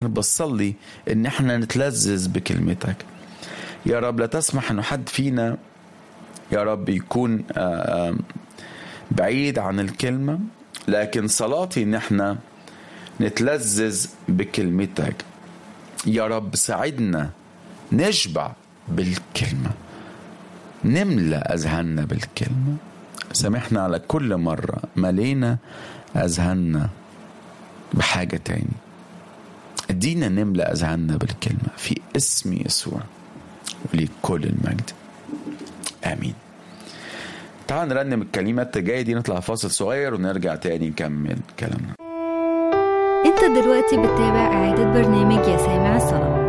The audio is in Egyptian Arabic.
بصلي ان احنا نتلذذ بكلمتك يا رب لا تسمح انه حد فينا يا رب يكون آه، آه، بعيد عن الكلمة لكن صلاتي ان احنا نتلذذ بكلمتك يا رب ساعدنا نشبع بالكلمة نملى أذهاننا بالكلمة سامحنا على كل مرة ملينا أذهاننا بحاجة تاني ادينا نملى أذهاننا بالكلمة في اسم يسوع ولكل المجد آمين تعال نرنم الكلمات الجاية دي نطلع فاصل صغير ونرجع تاني نكمل كلامنا انت دلوقتي بتتابع إعادة برنامج يا سامع الصلاة